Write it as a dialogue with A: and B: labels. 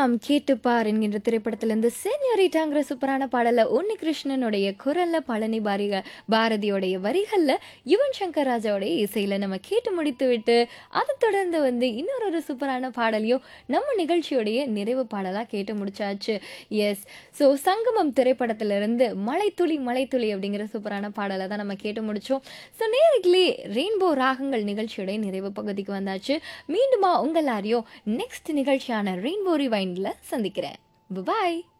A: எல்லாம் கேட்டுப்பார் என்கின்ற திரைப்படத்திலிருந்து சென்யோரிட்டாங்கிற சூப்பரான பாடல உன்னி கிருஷ்ணனுடைய குரல்ல பழனி பாரிக பாரதியோடைய வரிகள்ல யுவன் சங்கர் ராஜாவுடைய இசையில நம்ம கேட்டு முடித்து விட்டு அதை தொடர்ந்து வந்து இன்னொரு ஒரு சூப்பரான பாடலையும் நம்ம நிகழ்ச்சியோடைய நிறைவு பாடலா கேட்டு முடிச்சாச்சு எஸ் ஸோ சங்கமம் திரைப்படத்திலிருந்து மலைத்துளி மலைத்துளி அப்படிங்கிற சூப்பரான பாடலை தான் நம்ம கேட்டு முடிச்சோம் ஸோ நேரிலே ரெயின்போ ராகங்கள் நிகழ்ச்சியோடைய நிறைவு பகுதிக்கு வந்தாச்சு மீண்டுமா உங்கள் எல்லாரையும் நெக்ஸ்ட் நிகழ்ச்சியான ரெயின்போ ரிவைண்டில் சந்திக்கிறேன் பாய்